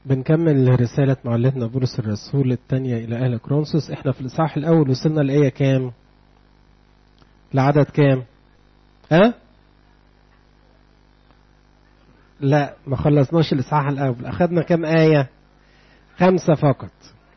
بنكمل رسالة معلمنا بولس الرسول الثانية إلى أهل كرونسوس احنا في الإصحاح الأول وصلنا لآية كام؟ لعدد كام؟ ها؟ لا ما خلصناش الإصحاح الأول أخذنا كام آية؟ خمسة فقط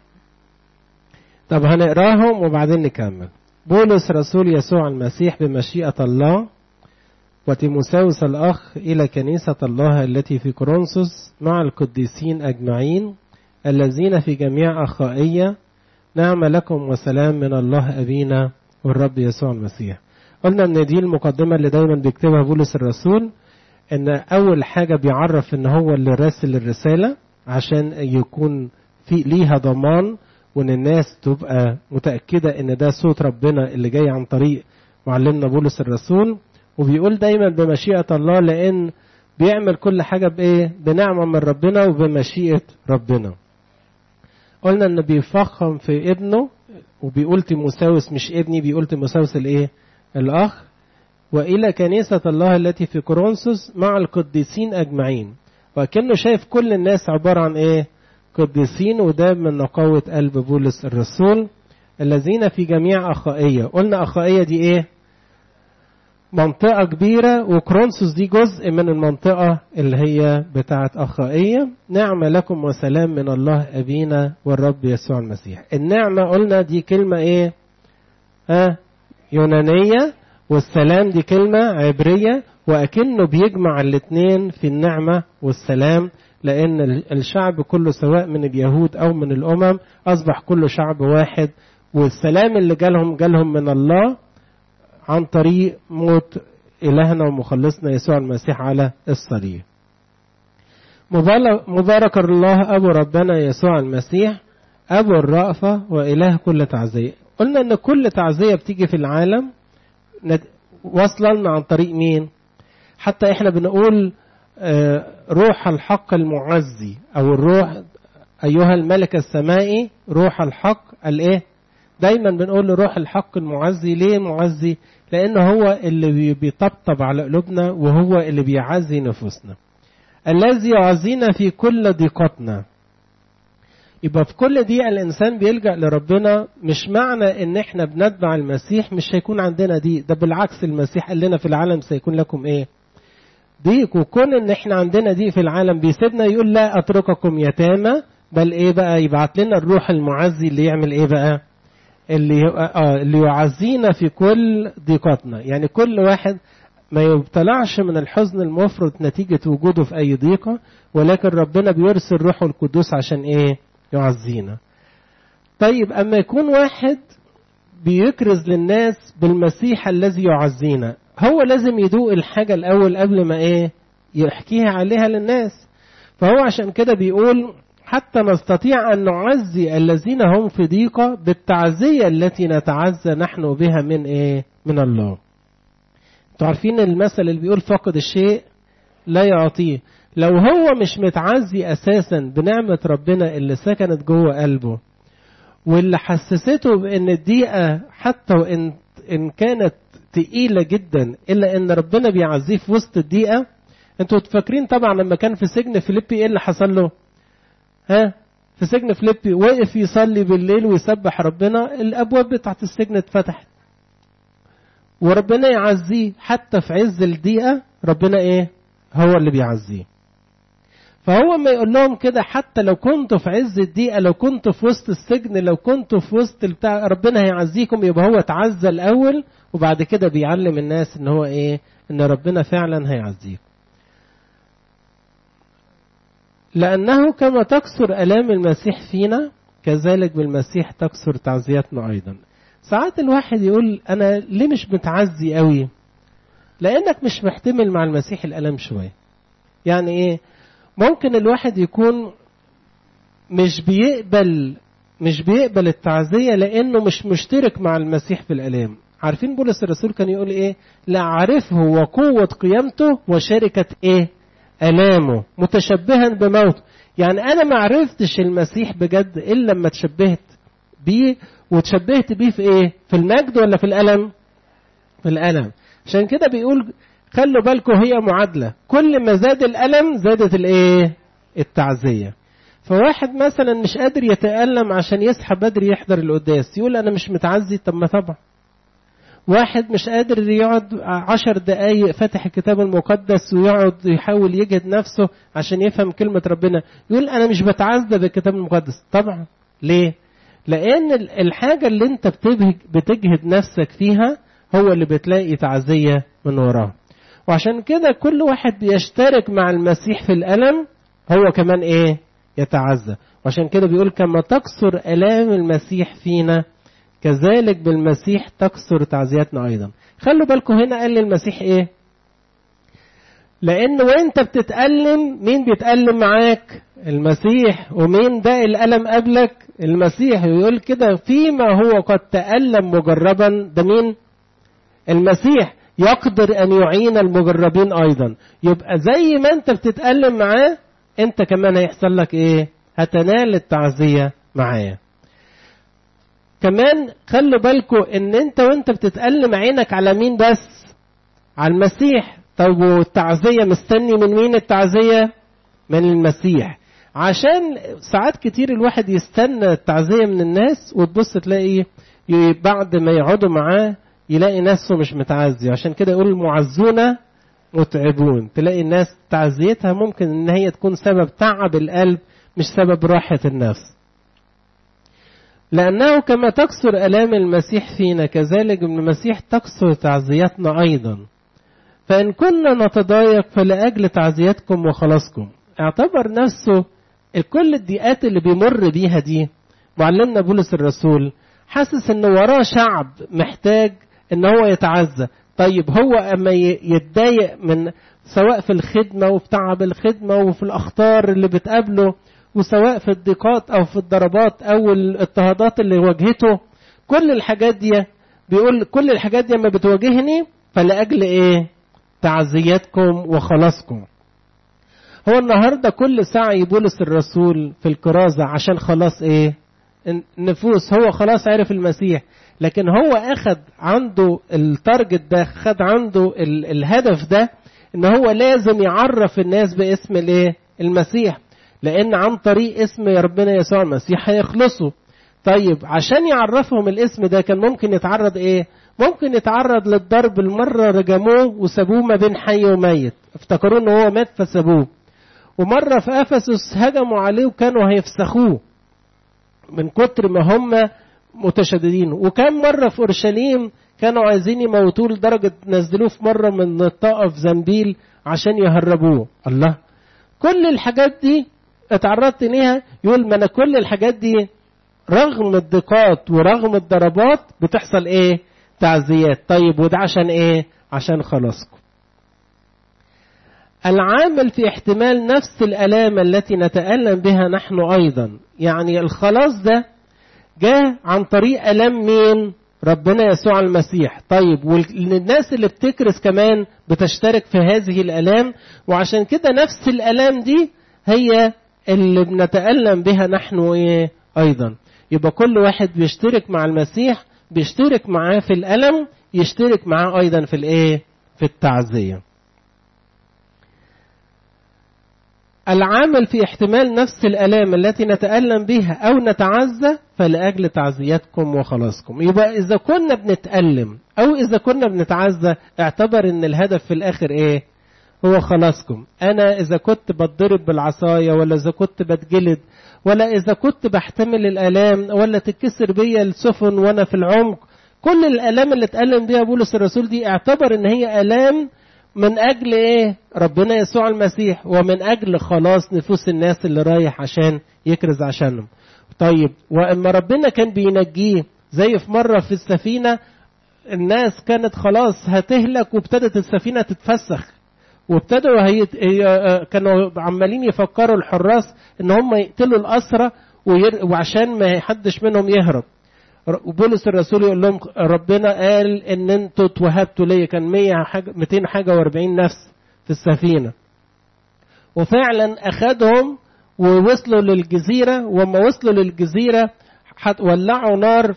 طب هنقراهم وبعدين نكمل بولس رسول يسوع المسيح بمشيئة الله وتيموساوس الأخ إلى كنيسة الله التي في كورنثوس مع القديسين أجمعين الذين في جميع أخائية نعم لكم وسلام من الله أبينا والرب يسوع المسيح قلنا ان دي المقدمة اللي دايما بيكتبها بولس الرسول ان اول حاجة بيعرف ان هو اللي راسل الرسالة عشان يكون في ليها ضمان وان الناس تبقى متأكدة ان ده صوت ربنا اللي جاي عن طريق معلمنا بولس الرسول وبيقول دايما بمشيئة الله لأن بيعمل كل حاجة بإيه؟ بنعمة من ربنا وبمشيئة ربنا. قلنا إن بيفخم في ابنه وبيقول تيموساوس مش ابني بيقول تيموساوس الإيه؟ الأخ وإلى كنيسة الله التي في كورنثوس مع القديسين أجمعين. وكأنه شايف كل الناس عبارة عن إيه؟ قديسين وده من نقاوة قلب بولس الرسول الذين في جميع أخائية. قلنا أخائية دي إيه؟ منطقة كبيرة وكرونسوس دي جزء من المنطقة اللي هي بتاعت أخائية نعمة لكم وسلام من الله أبينا والرب يسوع المسيح النعمة قلنا دي كلمة إيه ها يونانية والسلام دي كلمة عبرية وأكنه بيجمع الاتنين في النعمة والسلام لأن الشعب كله سواء من اليهود أو من الأمم أصبح كله شعب واحد والسلام اللي جالهم جالهم من الله عن طريق موت إلهنا ومخلصنا يسوع المسيح على الصليب مبارك الله أبو ربنا يسوع المسيح أبو الرأفة وإله كل تعزية قلنا أن كل تعزية بتيجي في العالم وصلا عن طريق مين حتى احنا بنقول روح الحق المعزي أو الروح أيها الملك السمائي روح الحق الإيه دايما بنقول روح الحق المعزي ليه معزي لأن هو اللي بيطبطب على قلوبنا وهو اللي بيعزي نفوسنا الذي يعزينا في كل ضيقتنا يبقى في كل دقيقة الإنسان بيلجأ لربنا مش معنى إن إحنا بنتبع المسيح مش هيكون عندنا ضيق ده بالعكس المسيح قال لنا في العالم سيكون لكم إيه؟ ضيق وكون إن إحنا عندنا ضيق في العالم بيسيبنا يقول لا أترككم يتامى بل إيه بقى يبعت لنا الروح المعزي اللي يعمل إيه بقى؟ اللي آه اللي يعزينا في كل ضيقتنا يعني كل واحد ما يبتلعش من الحزن المفرط نتيجة وجوده في أي ضيقة ولكن ربنا بيرسل روحه القدوس عشان إيه يعزينا طيب أما يكون واحد بيكرز للناس بالمسيح الذي يعزينا هو لازم يدوق الحاجة الأول قبل ما إيه يحكيها عليها للناس فهو عشان كده بيقول حتى نستطيع أن نعزي الذين هم في ضيقة بالتعزية التي نتعزى نحن بها من إيه؟ من الله. أنتوا عارفين المثل اللي بيقول فقد الشيء لا يعطيه. لو هو مش متعزي أساسا بنعمة ربنا اللي سكنت جوه قلبه واللي حسسته بأن الضيقة حتى وإن إن كانت تقيلة جدا إلا إن ربنا بيعزيه في وسط الضيقة أنتوا فاكرين طبعا لما كان في سجن فيليبي إيه اللي حصل له؟ ها في سجن فيليبي وقف يصلي بالليل ويسبح ربنا الابواب بتاعت السجن اتفتحت وربنا يعزيه حتى في عز الضيقه ربنا ايه هو اللي بيعزيه فهو ما يقول لهم كده حتى لو كنتوا في عز الضيقه لو كنتوا في وسط السجن لو كنتوا في وسط بتاع ربنا هيعزيكم يبقى هو اتعزى الاول وبعد كده بيعلم الناس ان هو ايه ان ربنا فعلا هيعزيكم لأنه كما تكثر ألام المسيح فينا كذلك بالمسيح تكثر تعزيتنا أيضا ساعات الواحد يقول أنا ليه مش متعزي قوي لأنك مش محتمل مع المسيح الألم شوية يعني إيه ممكن الواحد يكون مش بيقبل مش بيقبل التعزية لأنه مش مشترك مع المسيح في الألام عارفين بولس الرسول كان يقول إيه لا أعرفه وقوة قيامته وشركة إيه ألامه متشبها بموته يعني أنا ما عرفتش المسيح بجد إلا لما تشبهت بيه وتشبهت بيه في إيه؟ في المجد ولا في الألم؟ في الألم عشان كده بيقول خلوا بالكم هي معادلة كل ما زاد الألم زادت الإيه؟ التعزية فواحد مثلا مش قادر يتألم عشان يصحى بدري يحضر القداس يقول أنا مش متعزي طب ما طبعا واحد مش قادر يقعد عشر دقايق فاتح الكتاب المقدس ويقعد يحاول يجهد نفسه عشان يفهم كلمة ربنا يقول أنا مش بتعزى بالكتاب المقدس طبعا ليه؟ لأن الحاجة اللي أنت بتجهد نفسك فيها هو اللي بتلاقي تعزية من وراه وعشان كده كل واحد بيشترك مع المسيح في الألم هو كمان إيه؟ يتعزى وعشان كده بيقول كما تكسر آلام المسيح فينا كذلك بالمسيح تكسر تعزيتنا أيضا خلوا بالكم هنا قال المسيح إيه لأن وانت بتتألم مين بيتألم معاك المسيح ومين ده الألم قبلك المسيح ويقول كده فيما هو قد تألم مجربا ده مين المسيح يقدر أن يعين المجربين أيضا يبقى زي ما أنت بتتألم معاه أنت كمان هيحصل لك إيه هتنال التعزية معاه كمان خلوا بالكم ان انت وانت بتتألم عينك على مين بس على المسيح طب والتعزية مستني من مين التعزية من المسيح عشان ساعات كتير الواحد يستنى التعزية من الناس وتبص تلاقي بعد ما يقعدوا معاه يلاقي نفسه مش متعزي عشان كده يقول المعزون متعبون تلاقي الناس تعزيتها ممكن ان هي تكون سبب تعب القلب مش سبب راحة النفس لأنه كما تكسر ألام المسيح فينا كذلك ابن المسيح تكسر تعزيتنا أيضا فإن كنا نتضايق فلأجل تعزيتكم وخلاصكم اعتبر نفسه كل الضيقات اللي بيمر بيها دي معلمنا بولس الرسول حاسس ان وراه شعب محتاج ان هو يتعزى طيب هو اما يتضايق من سواء في الخدمه وفي تعب الخدمه وفي الاخطار اللي بتقابله وسواء في الضيقات او في الضربات او الاضطهادات اللي واجهته كل الحاجات دي بيقول كل الحاجات دي لما بتواجهني فلاجل ايه تعزيتكم وخلاصكم هو النهارده كل سعي بولس الرسول في الكرازه عشان خلاص ايه النفوس هو خلاص عرف المسيح لكن هو اخد عنده التارجت ده خد عنده ال الهدف ده ان هو لازم يعرف الناس باسم الايه المسيح لان عن طريق اسم ربنا يسوع المسيح هيخلصوا طيب عشان يعرفهم الاسم ده كان ممكن يتعرض ايه ممكن يتعرض للضرب المرة رجموه وسابوه ما بين حي وميت افتكروا ان هو مات فسابوه ومرة في افسس هجموا عليه وكانوا هيفسخوه من كتر ما هم متشددين وكان مرة في اورشليم كانوا عايزين يموتوه لدرجة نزلوه في مرة من الطاقة في زنبيل عشان يهربوه الله كل الحاجات دي اتعرضت ليها يقول ما انا كل الحاجات دي رغم الضيقات ورغم الضربات بتحصل ايه تعزيات طيب وده عشان ايه عشان خلاصكم العامل في احتمال نفس الالام التي نتالم بها نحن ايضا يعني الخلاص ده جاء عن طريق الام مين ربنا يسوع المسيح طيب والناس اللي بتكرس كمان بتشترك في هذه الالام وعشان كده نفس الالام دي هي اللي بنتالم بها نحن ايه ايضا يبقى كل واحد بيشترك مع المسيح بيشترك معاه في الألم يشترك معاه أيضا في الإيه؟ في التعزية. العامل في احتمال نفس الآلام التي نتألم بها أو نتعزى فلأجل تعزيتكم وخلاصكم. يبقى إذا كنا بنتألم أو إذا كنا بنتعزى اعتبر إن الهدف في الآخر إيه؟ هو خلاصكم. أنا إذا كنت بتضرب بالعصاية ولا إذا كنت بتجلد ولا إذا كنت بحتمل الآلام ولا تتكسر بيا السفن وأنا في العمق كل الآلام اللي اتألم بيها بولس الرسول دي اعتبر إن هي آلام من أجل إيه؟ ربنا يسوع المسيح ومن أجل خلاص نفوس الناس اللي رايح عشان يكرز عشانهم. طيب وإما ربنا كان بينجيه زي في مرة في السفينة الناس كانت خلاص هتهلك وابتدت السفينة تتفسخ وابتدوا هي... كانوا عمالين يفكروا الحراس ان هم يقتلوا الاسرى وير... وعشان ما حدش منهم يهرب وبولس الرسول يقول لهم ربنا قال ان انتوا اتوهبتوا ليا كان 100 حاجه 200 حاجه و40 نفس في السفينه وفعلا اخذهم ووصلوا للجزيره وما وصلوا للجزيره ولعوا نار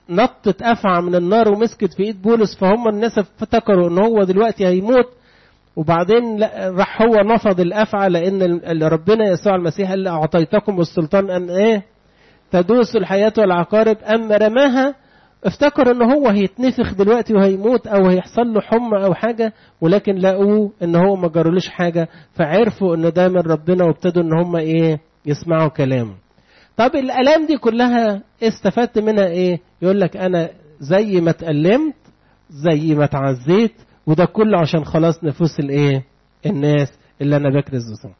فنطت افعى من النار ومسكت في ايد بولس فهم الناس افتكروا ان هو دلوقتي هيموت وبعدين راح هو نفض الافعى لان ربنا يسوع المسيح اللي اعطيتكم السلطان ان ايه تدوس الحياه والعقارب اما رماها افتكر ان هو هيتنفخ دلوقتي وهيموت او هيحصل له حمى او حاجه ولكن لقوه ان هو ما جرالوش حاجه فعرفوا ان ده من ربنا وابتدوا ان هم ايه يسمعوا كلامه طب الالام دي كلها استفدت منها ايه يقول لك انا زي ما اتألمت زي ما اتعزيت وده كله عشان خلاص نفوس الايه الناس اللي انا بكرز بصم.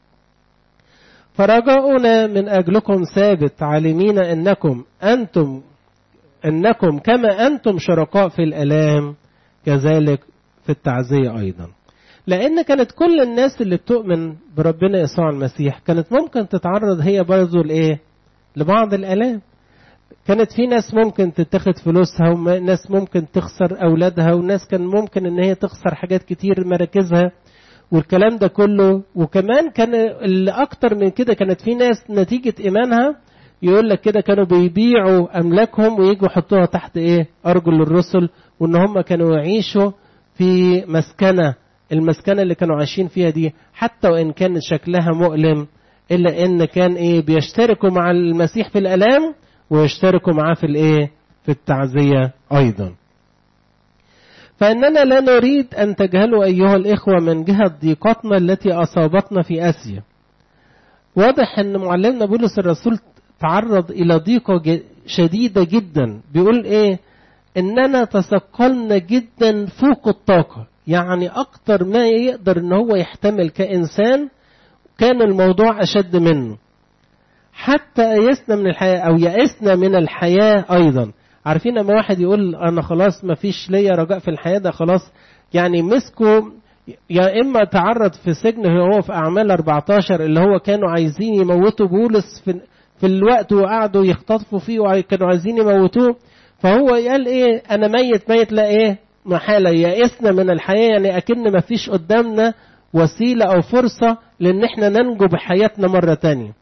فرجاؤنا من اجلكم ثابت عالمين انكم انتم انكم كما انتم شركاء في الالام كذلك في التعزيه ايضا لان كانت كل الناس اللي بتؤمن بربنا يسوع المسيح كانت ممكن تتعرض هي برضه لايه لبعض الالام كانت في ناس ممكن تتخذ فلوسها وناس ممكن تخسر اولادها وناس كان ممكن ان هي تخسر حاجات كتير مراكزها والكلام ده كله وكمان كان اللي اكتر من كده كانت في ناس نتيجه ايمانها يقول لك كده كانوا بيبيعوا املاكهم ويجوا يحطوها تحت ايه ارجل الرسل وان هم كانوا يعيشوا في مسكنه المسكنه اللي كانوا عايشين فيها دي حتى وان كان شكلها مؤلم الا ان كان ايه بيشتركوا مع المسيح في الالام ويشتركوا معاه في الايه في التعزيه ايضا فاننا لا نريد ان تجهلوا ايها الاخوه من جهه ضيقتنا التي اصابتنا في اسيا واضح ان معلمنا بولس الرسول تعرض الى ضيقه شديده جدا بيقول ايه اننا تثقلنا جدا فوق الطاقه يعني اكتر ما يقدر ان هو يحتمل كانسان كان الموضوع اشد منه حتى يئسنا من الحياه او يئسنا من الحياه ايضا عارفين لما واحد يقول انا خلاص ما فيش ليا رجاء في الحياه ده خلاص يعني مسكوا يا اما تعرض في سجن هو في اعمال 14 اللي هو كانوا عايزين يموتوا بولس في في الوقت وقعدوا يختطفوا فيه وكانوا عايزين يموتوه فهو قال ايه انا ميت ميت لا ايه محاله يئسنا من الحياه يعني اكن ما فيش قدامنا وسيله او فرصه لان احنا ننجو بحياتنا مره تانية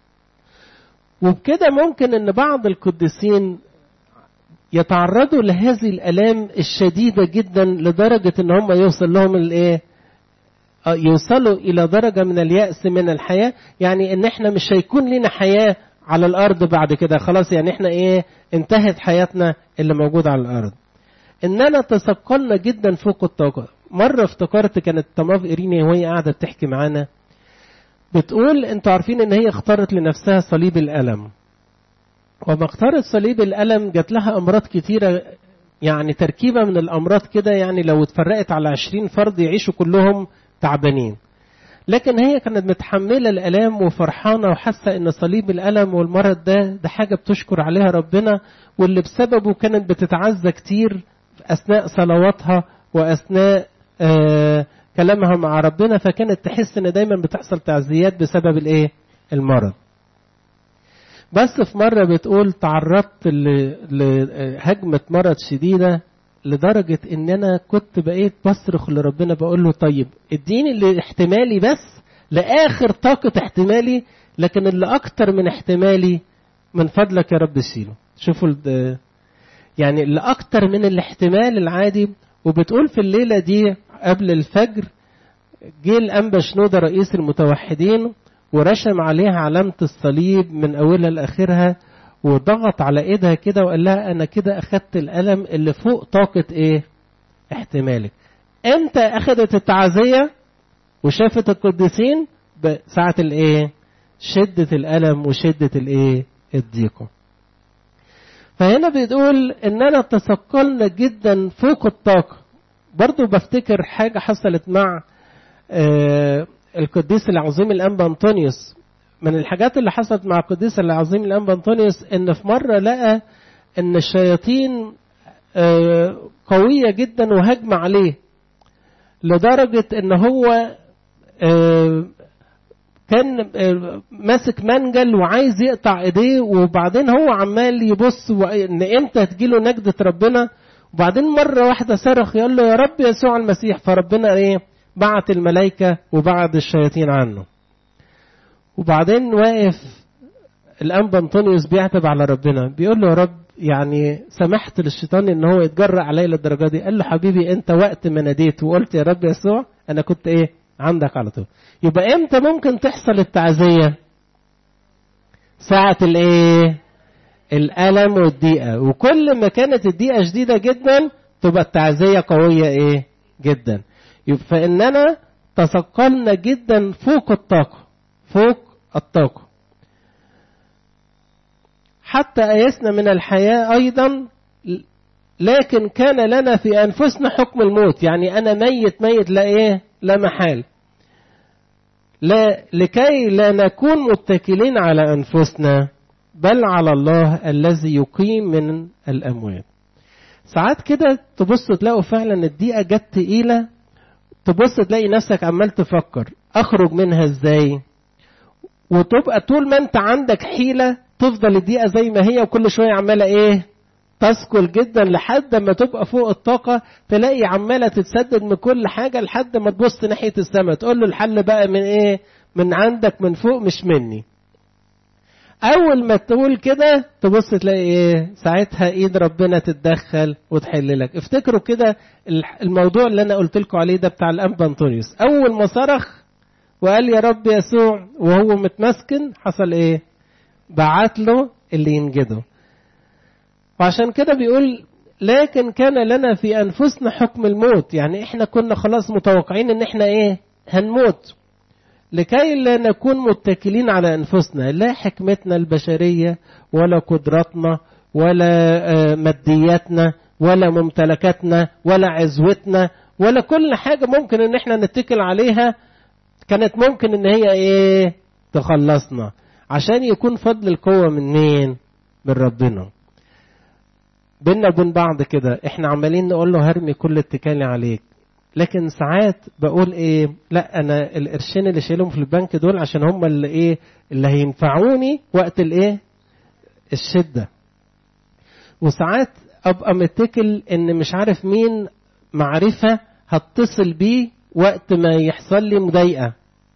وبكده ممكن ان بعض القديسين يتعرضوا لهذه الالام الشديده جدا لدرجه ان هم يوصل لهم الايه يوصلوا الى درجه من الياس من الحياه يعني ان احنا مش هيكون لنا حياه على الارض بعد كده خلاص يعني احنا ايه انتهت حياتنا اللي موجوده على الارض اننا تثقلنا جدا فوق الطاقه مره افتكرت كانت طماف ايريني وهي قاعده بتحكي معانا بتقول انتوا عارفين ان هي اختارت لنفسها صليب الالم وما اختارت صليب الالم جات لها امراض كتيره يعني تركيبه من الامراض كده يعني لو اتفرقت على عشرين فرد يعيشوا كلهم تعبانين لكن هي كانت متحمله الالام وفرحانه وحاسه ان صليب الالم والمرض ده ده حاجه بتشكر عليها ربنا واللي بسببه كانت بتتعزى كتير اثناء صلواتها واثناء آه كلامها مع ربنا فكانت تحس ان دايما بتحصل تعزيات بسبب الايه المرض بس في مرة بتقول تعرضت لهجمة مرض شديدة لدرجة ان انا كنت بقيت بصرخ لربنا بقول له طيب اديني اللي احتمالي بس لاخر طاقة احتمالي لكن اللي اكتر من احتمالي من فضلك يا رب شيله شوفوا يعني اللي اكتر من الاحتمال العادي وبتقول في الليلة دي قبل الفجر جه الانبا شنودة رئيس المتوحدين ورشم عليها علامة الصليب من أولها لآخرها وضغط على إيدها كده وقال لها أنا كده أخدت الألم اللي فوق طاقة إيه؟ احتمالك. إمتى أخدت التعزية وشافت القديسين؟ بساعة الإيه؟ شدة الألم وشدة الإيه؟ الضيقة. فهنا بتقول إننا تثقلنا جدا فوق الطاقة. برضو بفتكر حاجة حصلت مع آه القديس العظيم الانبا انطونيوس من الحاجات اللي حصلت مع القديس العظيم الانبا انطونيوس ان في مره لقى ان الشياطين قويه جدا وهجمه عليه لدرجه ان هو كان ماسك منجل وعايز يقطع ايديه وبعدين هو عمال يبص ان امتى تجيله نجدة ربنا وبعدين مرة واحدة صرخ يقول له يا رب يسوع المسيح فربنا ايه بعت الملائكة وبعد الشياطين عنه وبعدين واقف الأنبا أنطونيوس بيعتب على ربنا بيقول له يا رب يعني سمحت للشيطان ان هو يتجرأ عليا للدرجة دي قال له حبيبي انت وقت ما ناديت وقلت يا رب يسوع انا كنت ايه عندك على طول يبقى امتى ممكن تحصل التعزية ساعة الايه الألم والضيقة وكل ما كانت الضيقة شديدة جدا تبقى التعزية قوية ايه جدا يبقى فإننا تثقلنا جدا فوق الطاقة فوق الطاقة حتى أيسنا من الحياة أيضا لكن كان لنا في أنفسنا حكم الموت يعني أنا ميت ميت لا إيه لا محال لا لكي لا نكون متكلين على أنفسنا بل على الله الذي يقيم من الأموات ساعات كده تبص تلاقوا فعلا الدقيقة جت تقيلة تبص تلاقي نفسك عمال تفكر أخرج منها إزاي وتبقى طول ما أنت عندك حيلة تفضل الدقيقة زي ما هي وكل شوية عمالة إيه تثقل جدا لحد ما تبقى فوق الطاقة تلاقي عمالة تتسدد من كل حاجة لحد ما تبص ناحية السماء تقول له الحل بقى من ايه من عندك من فوق مش مني اول ما تقول كده تبص تلاقي ايه ساعتها ايد ربنا تتدخل وتحل لك افتكروا كده الموضوع اللي انا قلت لكم عليه ده بتاع الانبا انطونيوس اول ما صرخ وقال يا رب يسوع وهو متمسكن حصل ايه بعت له اللي ينجده وعشان كده بيقول لكن كان لنا في انفسنا حكم الموت يعني احنا كنا خلاص متوقعين ان احنا ايه هنموت لكي لا نكون متكلين على انفسنا لا حكمتنا البشريه ولا قدراتنا ولا مادياتنا ولا ممتلكاتنا ولا عزوتنا ولا كل حاجه ممكن ان احنا نتكل عليها كانت ممكن ان هي ايه تخلصنا عشان يكون فضل القوه من مين من ربنا بينا وبين بعض كده احنا عمالين نقول له هرمي كل اتكالي عليك لكن ساعات بقول ايه لا انا القرشين اللي شايلهم في البنك دول عشان هم اللي ايه اللي هينفعوني وقت الايه الشده وساعات ابقى متكل ان مش عارف مين معرفه هتصل بيه وقت ما يحصل لي مضايقه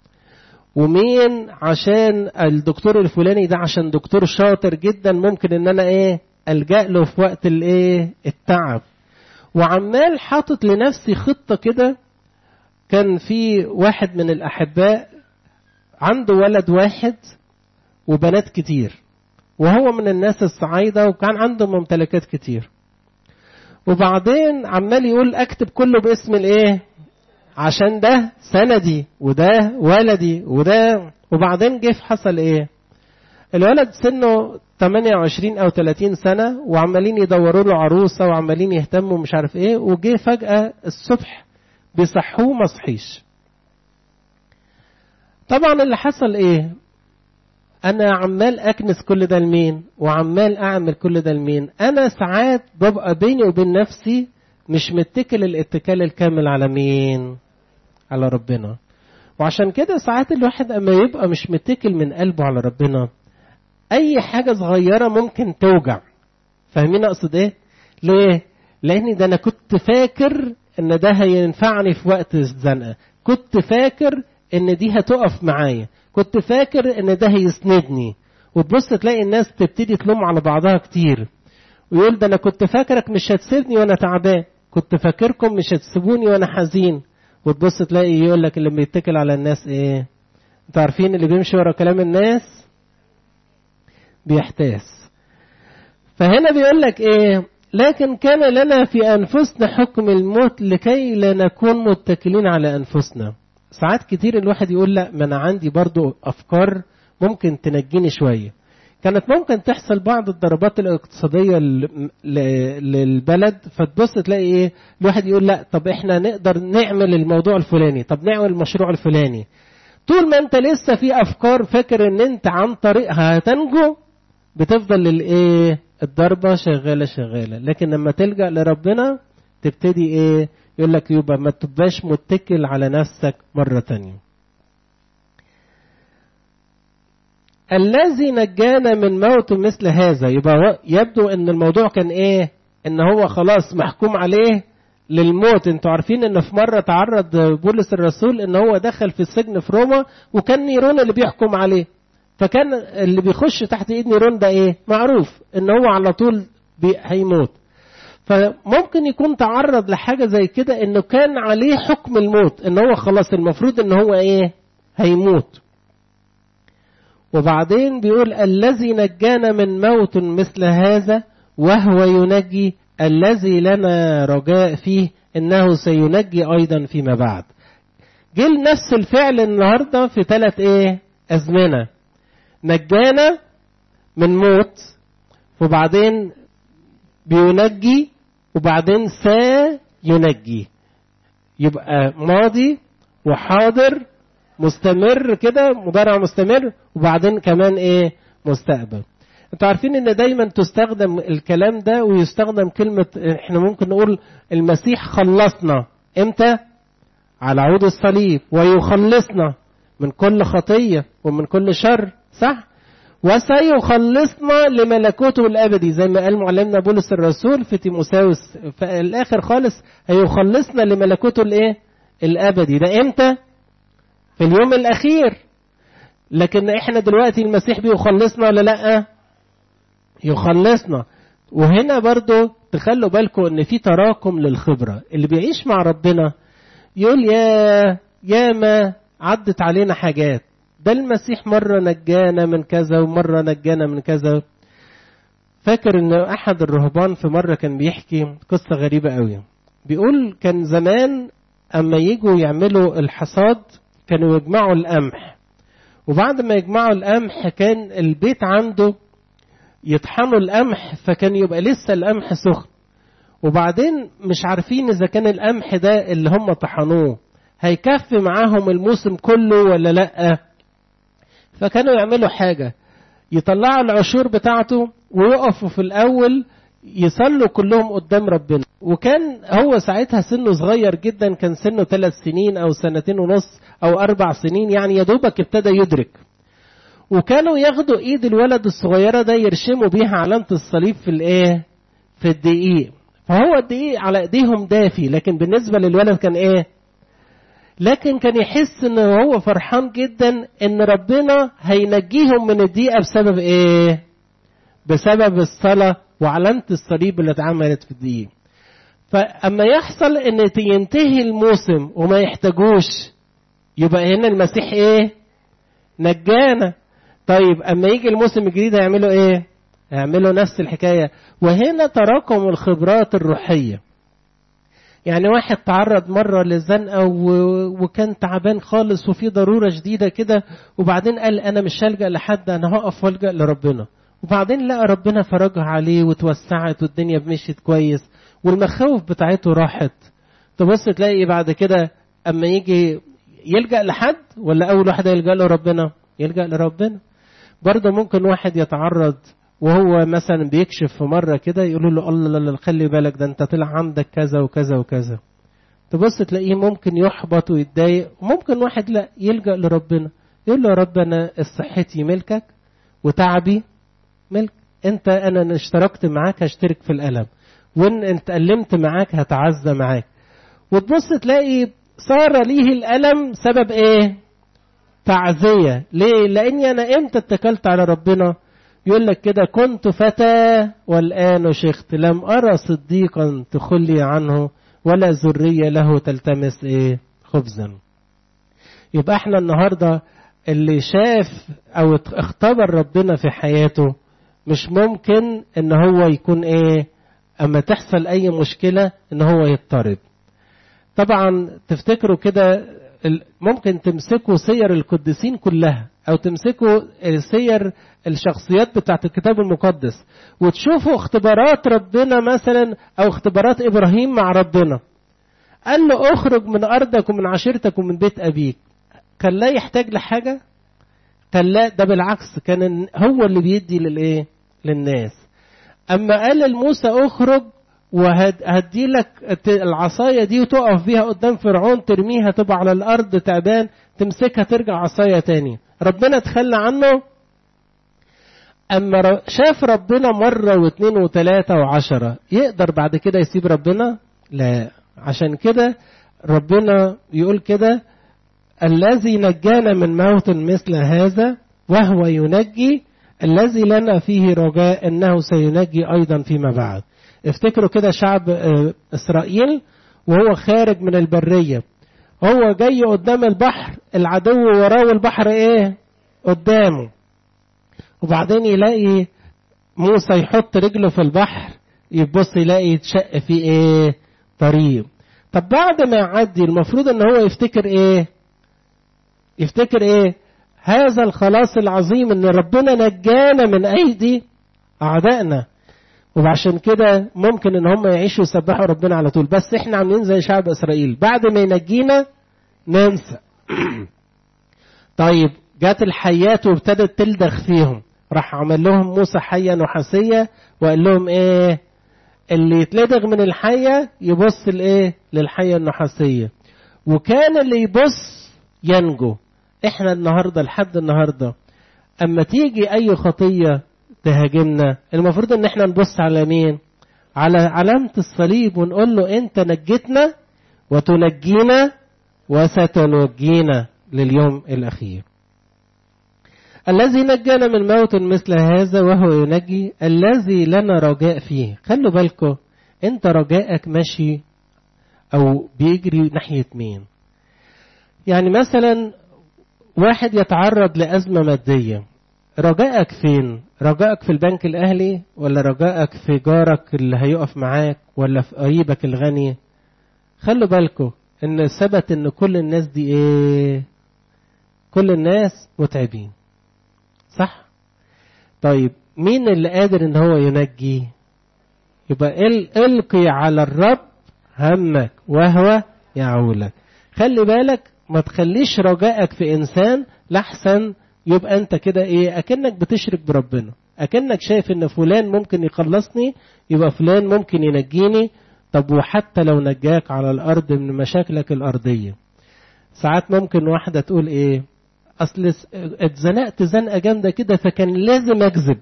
ومين عشان الدكتور الفلاني ده عشان دكتور شاطر جدا ممكن ان انا ايه الجا له في وقت الايه التعب وعمال حاطط لنفسي خطه كده كان في واحد من الاحباء عنده ولد واحد وبنات كتير وهو من الناس الصعايدة وكان عنده ممتلكات كتير وبعدين عمال يقول اكتب كله باسم الايه عشان ده سندي وده ولدي وده وبعدين جه حصل ايه الولد سنه 28 او 30 سنه وعمالين يدوروا له عروسه وعمالين يهتموا مش عارف ايه وجه فجاه الصبح بيصحوه ما صحيش طبعا اللي حصل ايه انا عمال اكنس كل ده لمين وعمال اعمل كل ده لمين انا ساعات ببقى بيني وبين نفسي مش متكل الاتكال الكامل على مين على ربنا وعشان كده ساعات الواحد اما يبقى مش متكل من قلبه على ربنا اي حاجه صغيره ممكن توجع فاهمين اقصد ايه ليه لان ده انا كنت فاكر ان ده هينفعني في وقت الزنقه كنت فاكر ان دي هتقف معايا كنت فاكر ان ده هيسندني وتبص تلاقي الناس تبتدي تلوم على بعضها كتير ويقول ده انا كنت فاكرك مش هتسيبني وانا تعبان كنت فاكركم مش هتسيبوني وانا حزين وتبص تلاقي يقول لك اللي بيتكل على الناس ايه انتوا عارفين اللي بيمشي ورا كلام الناس بيحتاس فهنا بيقول لك ايه لكن كان لنا في انفسنا حكم الموت لكي لا نكون متكلين على انفسنا ساعات كتير الواحد يقول لا ما انا عندي برضو افكار ممكن تنجيني شويه كانت ممكن تحصل بعض الضربات الاقتصاديه للبلد فتبص تلاقي ايه الواحد يقول لا طب احنا نقدر نعمل الموضوع الفلاني طب نعمل المشروع الفلاني طول ما انت لسه في افكار فاكر ان انت عن طريقها هتنجو بتفضل الايه الضربه شغاله شغاله لكن لما تلجا لربنا تبتدي ايه يقول لك يبقى ما تبقاش متكل على نفسك مره تانية الذي نجانا من موت مثل هذا يبقى يبدو ان الموضوع كان ايه ان هو خلاص محكوم عليه للموت انتوا عارفين ان في مره تعرض بولس الرسول ان هو دخل في السجن في روما وكان نيرون اللي بيحكم عليه فكان اللي بيخش تحت ايد نيرون ده ايه معروف ان هو على طول هيموت فممكن يكون تعرض لحاجة زي كده انه كان عليه حكم الموت ان هو خلاص المفروض ان هو ايه هيموت وبعدين بيقول الذي نجانا من موت مثل هذا وهو ينجي الذي لنا رجاء فيه انه سينجي ايضا فيما بعد جه نفس الفعل النهارده في ثلاث ايه ازمنه نجانا من موت وبعدين بينجي وبعدين سينجي يبقى ماضي وحاضر مستمر كده مضارع مستمر وبعدين كمان ايه مستقبل انتوا عارفين ان دايما تستخدم الكلام ده ويستخدم كلمة احنا ممكن نقول المسيح خلصنا امتى على عود الصليب ويخلصنا من كل خطية ومن كل شر صح وسيخلصنا لملكوته الابدي زي ما قال معلمنا بولس الرسول في تيموساوس في الاخر خالص هيخلصنا لملكوته الايه الابدي ده امتى في اليوم الاخير لكن احنا دلوقتي المسيح بيخلصنا ولا لا يخلصنا وهنا برضو تخلوا بالكم ان في تراكم للخبرة اللي بيعيش مع ربنا يقول يا يا ما عدت علينا حاجات ده المسيح مرة نجانا من كذا ومرة نجانا من كذا فاكر ان احد الرهبان في مرة كان بيحكي قصة غريبة قوي بيقول كان زمان اما يجوا يعملوا الحصاد كانوا يجمعوا القمح وبعد ما يجمعوا القمح كان البيت عنده يطحنوا القمح فكان يبقى لسه القمح سخن وبعدين مش عارفين اذا كان القمح ده اللي هم طحنوه هيكفي معاهم الموسم كله ولا لا فكانوا يعملوا حاجه يطلعوا العشور بتاعته ويقفوا في الاول يصلوا كلهم قدام ربنا وكان هو ساعتها سنه صغير جدا كان سنه ثلاث سنين او سنتين ونص او اربع سنين يعني يا دوبك ابتدى يدرك وكانوا ياخدوا ايد الولد الصغيرة ده يرشموا بيها علامة الصليب في الايه في الدقيق فهو الدقيق على ايديهم دافي لكن بالنسبة للولد كان ايه لكن كان يحس ان هو فرحان جدا ان ربنا هينجيهم من الدقيقة بسبب ايه بسبب الصلاة وعلامة الصليب اللي اتعملت في الدقيق فأما يحصل ان ينتهي الموسم وما يحتاجوش يبقى هنا المسيح ايه نجانا طيب اما يجي الموسم الجديد هيعملوا ايه هيعملوا نفس الحكايه وهنا تراكم الخبرات الروحيه يعني واحد تعرض مرة للزنقة وكان تعبان خالص وفي ضرورة شديدة كده وبعدين قال أنا مش هلجأ لحد أنا هقف والجأ لربنا وبعدين لقى ربنا فرجها عليه وتوسعت والدنيا مشيت كويس والمخاوف بتاعته راحت تبص تلاقي بعد كده أما يجي يلجأ لحد ولا أول واحد يلجأ له ربنا يلجأ لربنا برضه ممكن واحد يتعرض وهو مثلا بيكشف في مرة كده يقولوا له الله لا خلي بالك ده انت طلع عندك كذا وكذا وكذا تبص تلاقيه ممكن يحبط ويتضايق وممكن واحد لا يلجأ لربنا يقول له يا رب انا صحتي ملكك وتعبي ملك انت انا اشتركت معاك هشترك في الالم وان انت ألمت معاك هتعزى معاك وتبص تلاقي صار ليه الألم سبب ايه تعزية ليه لاني انا امتى اتكلت على ربنا يقول لك كده كنت فتى والآن شخت لم أرى صديقا تخلي عنه ولا ذرية له تلتمس إيه خبزا يبقى احنا النهاردة اللي شاف أو اختبر ربنا في حياته مش ممكن ان هو يكون ايه اما تحصل اي مشكلة ان هو يضطرب طبعا تفتكروا كده ممكن تمسكوا سير القديسين كلها او تمسكوا سير الشخصيات بتاعت الكتاب المقدس وتشوفوا اختبارات ربنا مثلا او اختبارات ابراهيم مع ربنا قال له اخرج من ارضك ومن عشيرتك ومن بيت ابيك كان لا يحتاج لحاجه كان لا ده بالعكس كان هو اللي بيدي للايه للناس اما قال لموسى اخرج وهدي لك العصاية دي وتقف بيها قدام فرعون ترميها تبقى على الأرض تعبان تمسكها ترجع عصاية تاني ربنا تخلى عنه أما شاف ربنا مرة واثنين وثلاثة وعشرة يقدر بعد كده يسيب ربنا لا عشان كده ربنا يقول كده الذي نجانا من موت مثل هذا وهو ينجي الذي لنا فيه رجاء انه سينجي ايضا فيما بعد افتكروا كده شعب إسرائيل وهو خارج من البرية هو جاي قدام البحر العدو وراه والبحر ايه قدامه وبعدين يلاقي موسى يحط رجله في البحر يبص يلاقي يتشق فيه ايه طريق طب بعد ما يعدي المفروض ان هو يفتكر ايه يفتكر ايه هذا الخلاص العظيم ان ربنا نجانا من ايدي اعدائنا وعشان كده ممكن ان هم يعيشوا يسبحوا ربنا على طول بس احنا عاملين زي شعب اسرائيل بعد ما ينجينا ننسى طيب جات الحيات وابتدت تلدغ فيهم راح عمل لهم موسى حية نحاسية وقال لهم ايه اللي يتلدغ من الحية يبص الايه للحية النحاسية وكان اللي يبص ينجو احنا النهاردة لحد النهاردة اما تيجي اي خطية تهاجمنا المفروض ان احنا نبص على مين على علامة الصليب ونقول له انت نجيتنا وتنجينا وستنجينا لليوم الاخير الذي نجانا من موت مثل هذا وهو ينجي الذي لنا رجاء فيه خلوا بالكم انت رجائك ماشي او بيجري ناحية مين يعني مثلا واحد يتعرض لأزمة مادية رجائك فين رجائك في البنك الأهلي ولا رجائك في جارك اللي هيقف معاك ولا في قريبك الغني خلوا بالكم ان ثبت ان كل الناس دي ايه كل الناس متعبين صح طيب مين اللي قادر ان هو ينجي يبقى القي على الرب همك وهو يعولك خلي بالك ما تخليش رجائك في انسان لحسن يبقى انت كده ايه اكنك بتشرك بربنا اكنك شايف ان فلان ممكن يخلصني يبقى فلان ممكن ينجيني طب وحتى لو نجاك على الارض من مشاكلك الارضيه ساعات ممكن واحده تقول ايه اصل اتزنقت زنقه جامده كده فكان لازم اكذب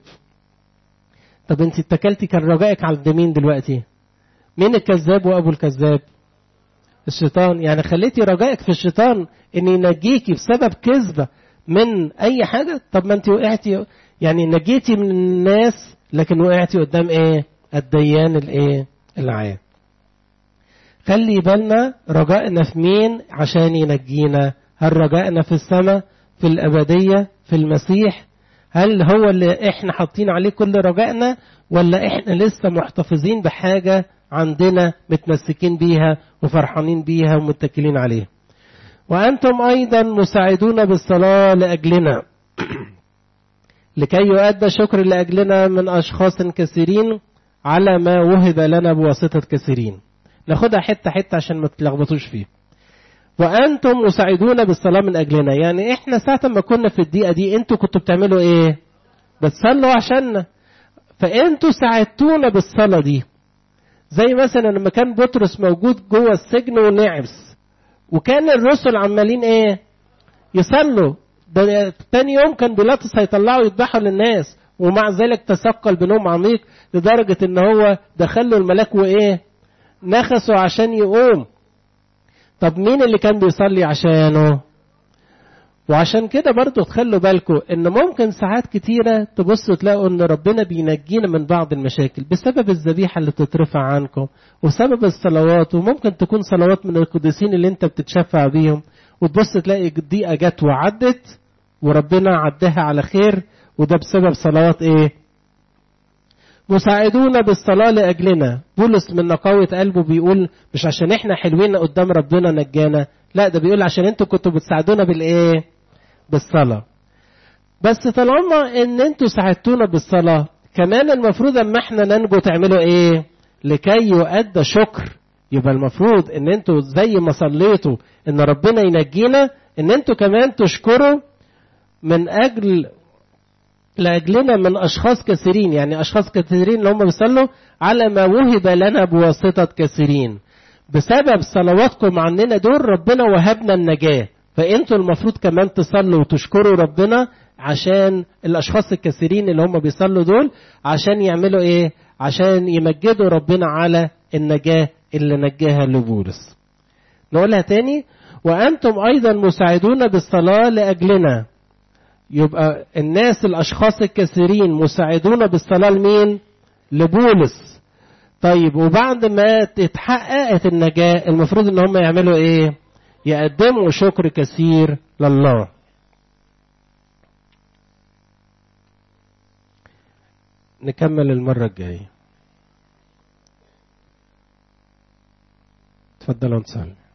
طب انت اتكلتي كان رجائك على مين دلوقتي مين الكذاب وابو الكذاب الشيطان يعني خليتي رجائك في الشيطان ان ينجيكي بسبب كذبه من اي حاجه طب ما انت وقعتي يعني نجيتي من الناس لكن وقعتي قدام ايه الديان الايه العام خلي بالنا رجائنا في مين عشان ينجينا هل رجائنا في السماء في الأبدية في المسيح هل هو اللي احنا حاطين عليه كل رجائنا ولا احنا لسه محتفظين بحاجة عندنا متمسكين بيها وفرحانين بيها ومتكلين عليها وأنتم أيضا مساعدون بالصلاة لأجلنا لكي يؤدى شكر لأجلنا من أشخاص كثيرين على ما وهب لنا بواسطة كثيرين ناخدها حتة حتة عشان ما تلخبطوش فيه وأنتم مساعدون بالصلاة من أجلنا يعني إحنا ساعة ما كنا في الدقيقة دي أنتوا كنتوا بتعملوا إيه بتصلوا عشاننا فأنتوا ساعدتونا بالصلاة دي زي مثلا لما كان بطرس موجود جوه السجن ونعس وكان الرسل عمالين ايه يصلوا ده تاني يوم كان بيلاطس هيطلعوا يذبحوا للناس ومع ذلك تثقل بنوم عميق لدرجة ان هو دخله الملاك وايه نخسه عشان يقوم طب مين اللي كان بيصلي عشانه وعشان كده برضو تخلوا بالكم ان ممكن ساعات كتيرة تبصوا تلاقوا ان ربنا بينجينا من بعض المشاكل بسبب الذبيحة اللي بتترفع عنكم وسبب الصلوات وممكن تكون صلوات من القديسين اللي انت بتتشفع بيهم وتبص تلاقي الضيقة جت وعدت وربنا عدها على خير وده بسبب صلوات ايه مساعدون بالصلاة لأجلنا بولس من نقاوة قلبه بيقول مش عشان احنا حلوين قدام ربنا نجانا لا ده بيقول عشان انتوا كنتوا بتساعدونا بالايه بالصلاة بس طالما ان انتوا ساعدتونا بالصلاة كمان المفروض اما احنا ننجو تعملوا ايه لكي يؤدى شكر يبقى المفروض ان انتوا زي ما صليتوا ان ربنا ينجينا ان انتوا كمان تشكروا من اجل لاجلنا من اشخاص كثيرين يعني اشخاص كثيرين اللي هم بيصلوا على ما وهب لنا بواسطه كثيرين بسبب صلواتكم عننا دول ربنا وهبنا النجاه فانتوا المفروض كمان تصلوا وتشكروا ربنا عشان الاشخاص الكثيرين اللي هم بيصلوا دول عشان يعملوا ايه عشان يمجدوا ربنا على النجاه اللي نجاها لبولس نقولها تاني وانتم ايضا مساعدون بالصلاه لاجلنا يبقى الناس الاشخاص الكثيرين مساعدون بالصلاه لمين لبولس طيب وبعد ما اتحققت النجاة المفروض ان هم يعملوا ايه يقدموا شكر كثير لله نكمل المرة الجاية تفضلوا نصلي